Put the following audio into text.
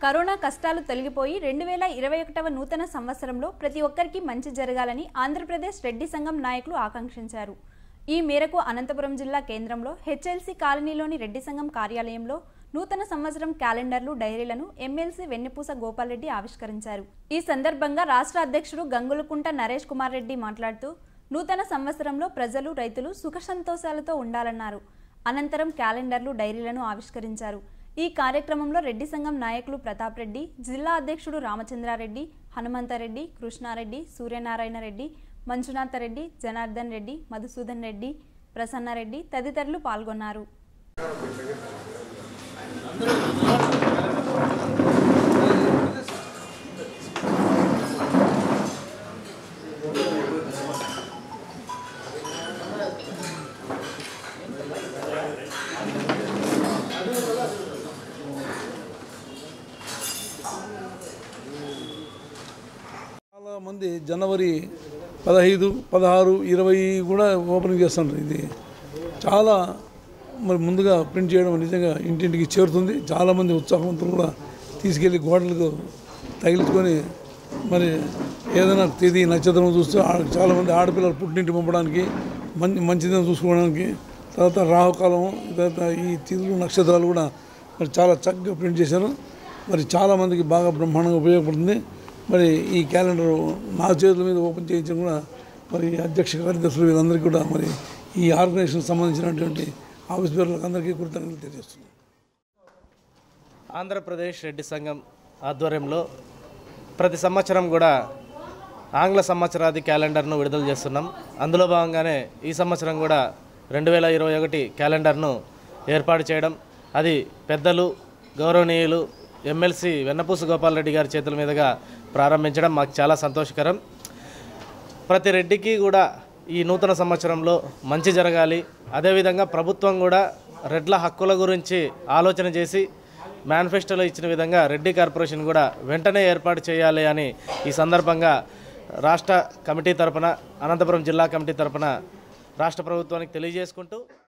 corona కష్టాలు తొలగిపోయి రెండు వేల ఇరవై ఒకటవ నూతన సంవత్సరంలో ప్రతి ఒక్కరికి మంచి జరగాలని ఆంధ్రప్రదేశ్ రెడ్డి సంఘం నాయకులు ఆకాంక్షించారు ఈ మేరకు అనంతపురం జిల్లా కేంద్రంలో హెచ్ఎల్సీ కాలనీలోని రెడ్డి సంఘం కార్యాలయంలో నూతన సంవత్సరం క్యాలెండర్లు డైరీలను ఎమ్మెల్సీ వెన్నెపూస గోపాల్రెడ్డి ఆవిష్కరించారు ఈ సందర్భంగా రాష్ట్ర అధ్యక్షుడు గంగులకుంట నరేష్ కుమార్ రెడ్డి మాట్లాడుతూ నూతన సంవత్సరంలో ప్రజలు రైతులు సుఖ సంతోషాలతో ఉండాలన్నారు అనంతరం క్యాలెండర్లు డైరీలను ఆవిష్కరించారు ఈ కార్యక్రమంలో రెడ్డి సంఘం నాయకులు ప్రతాప్ రెడ్డి జిల్లా అధ్యక్షుడు రామచంద్రారెడ్డి హనుమంతరెడ్డి కృష్ణారెడ్డి సూర్యనారాయణ రెడ్డి మంజునాథ రెడ్డి జనార్దన్ రెడ్డి మధుసూదన్ రెడ్డి ప్రసన్నారెడ్డి తదితరులు పాల్గొన్నారు చాలా మంది జనవరి పదహైదు పదహారు ఇరవై కూడా ఓపెనింగ్ చేస్తుంటారు ఇది చాలా మరి ముందుగా ప్రింట్ చేయడం నిజంగా ఇంటింటికి చేరుతుంది చాలామంది ఉత్సాహవంతులు కూడా తీసుకెళ్ళి గోడలకు తగిలించుకొని మరి ఏదైనా తేదీ నక్షత్రం చూస్తూ ఆ- చాలామంది ఆడపిల్లలు పుట్టింటి పంపడానికి మంచి మంచిదనం చూసుకోవడానికి తర్వాత రాహుకాలం తర్వాత ఈ తిథులు నక్షత్రాలు కూడా మరి చాలా చక్కగా ప్రింట్ చేశారు మరి చాలామందికి బాగా బ్రహ్మాండంగా ఉపయోగపడుతుంది మరి ఈ క్యాలెండర్ నా చేతుల మీద ఓపెన్ చేయించడం కూడా మరి అధ్యక్ష కార్యదర్శులు వీళ్ళందరికీ కూడా మరి ఈ ఆర్గనైజేషన్కి సంబంధించినటువంటి ఆఫీస్ పేర్లకు అందరికీ కృతజ్ఞతలు తెలియజేస్తున్నాను ఆంధ్రప్రదేశ్ రెడ్డి సంఘం ఆధ్వర్యంలో ప్రతి సంవత్సరం కూడా ఆంగ్ల సంవత్సరాది క్యాలెండర్ను విడుదల చేస్తున్నాం అందులో భాగంగానే ఈ సంవత్సరం కూడా రెండు వేల ఇరవై ఒకటి క్యాలెండర్ను ఏర్పాటు చేయడం అది పెద్దలు గౌరవనీయులు ఎమ్మెల్సీ వెన్నపూస గోపాలరెడ్డి గారి చేతుల మీదుగా ప్రారంభించడం మాకు చాలా సంతోషకరం ప్రతి రెడ్డికి కూడా ఈ నూతన సంవత్సరంలో మంచి జరగాలి అదేవిధంగా ప్రభుత్వం కూడా రెడ్ల హక్కుల గురించి ఆలోచన చేసి మేనిఫెస్టోలో ఇచ్చిన విధంగా రెడ్డి కార్పొరేషన్ కూడా వెంటనే ఏర్పాటు చేయాలి అని ఈ సందర్భంగా రాష్ట్ర కమిటీ తరపున అనంతపురం జిల్లా కమిటీ తరపున రాష్ట్ర ప్రభుత్వానికి తెలియజేసుకుంటూ